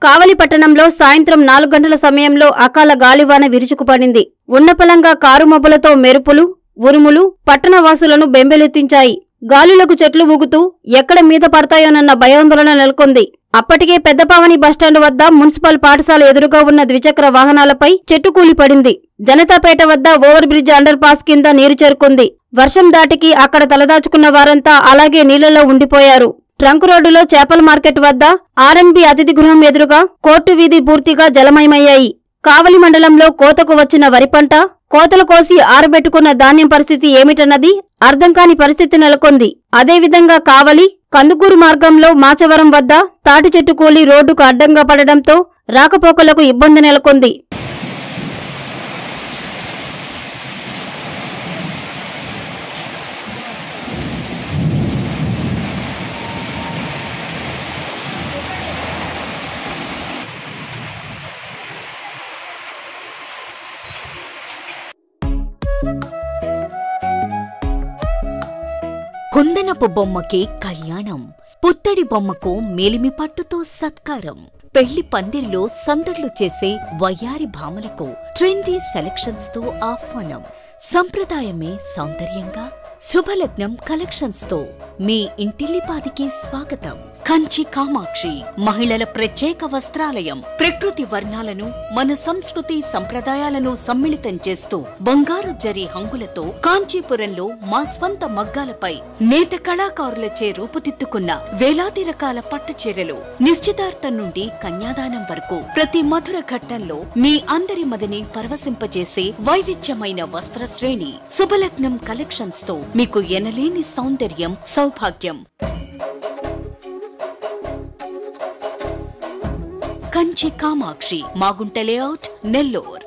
కావలి పట్టణంలో సాయంత్రం నాలుగు గంటల సమయంలో అకాల గాలివాన విరుచుకుపడింది ఉన్నపలంగా కారు మబ్బులతో మెరుపులు ఉరుములు పట్టణవాసులను బెంబెలెత్తించాయి గాలులకు చెట్లు ఊగుతూ ఎక్కడ మీద పడతాయోనన్న భయాందోళన నెలకొంది అప్పటికే పెద్దపావని బస్టాండ్ వద్ద మున్సిపల్ పాఠశాల ఎదురుగా ఉన్న ద్విచక్ర వాహనాలపై చెట్టు కూలిపడింది జనతాపేట వద్ద ఓవర్ బ్రిడ్జ్ అండర్ పాస్ కింద నీరు చేరుకుంది వర్షం దాటికి అక్కడ తలదాచుకున్న వారంతా అలాగే నీళ్లలో ఉండిపోయారు ట్రంక్ రోడ్డులో చేపల మార్కెట్ వద్ద ఆర్ఎన్బి అతిథి గృహం ఎదురుగా కోర్టు వీధి పూర్తిగా జలమయమయ్యాయి కావలి మండలంలో కోతకు వచ్చిన వరి పంట కోతలు కోసి ఆరబెట్టుకున్న ధాన్యం పరిస్థితి ఏమిటన్నది అర్థం కాని పరిస్థితి నెలకొంది అదేవిధంగా కావలి కందుకూరు మార్గంలో మాచవరం వద్ద తాటి చెట్టు కూలి రోడ్డుకు అడ్డంగా పడడంతో రాకపోకలకు ఇబ్బంది నెలకొంది కుందనపు బొమ్మకి కళ్యాణం పుత్తడి బొమ్మకు మేలిమి పట్టుతో సత్కారం పెళ్లి పందిర్లో సందడ్లు చేసే వయ్యారి భామలకు ట్రెండీ సెలక్షన్స్ తో ఆహ్వానం సంప్రదాయమే సౌందర్యంగా శుభలగ్నం కలెక్షన్స్ తో మీ ఇంటిల్లిపాదికి స్వాగతం కంచి కామాక్షి మహిళల ప్రత్యేక వస్త్రాలయం ప్రకృతి వర్ణాలను మన సంస్కృతి సంప్రదాయాలను సమ్మిళితం చేస్తూ బంగారు జరి హంగులతో కాంచీపురంలో మా స్వంత మగ్గాలపై నేత కళాకారులచే రూపుదిద్దుకున్న వేలాది రకాల పట్టు చీరలు నిశ్చితార్థం నుండి కన్యాదానం వరకు ప్రతి మధుర ఘట్టంలో మీ అందరి మదిని పరవశింపజేసే వైవిధ్యమైన వస్త్ర శ్రేణి శుభలగ్నం కలెక్షన్స్ తో మీకు ఎనలేని సౌందర్యం సౌభాగ్యం కంచి కామాక్షి మాగుంట లేఅవుట్ నెల్లూర్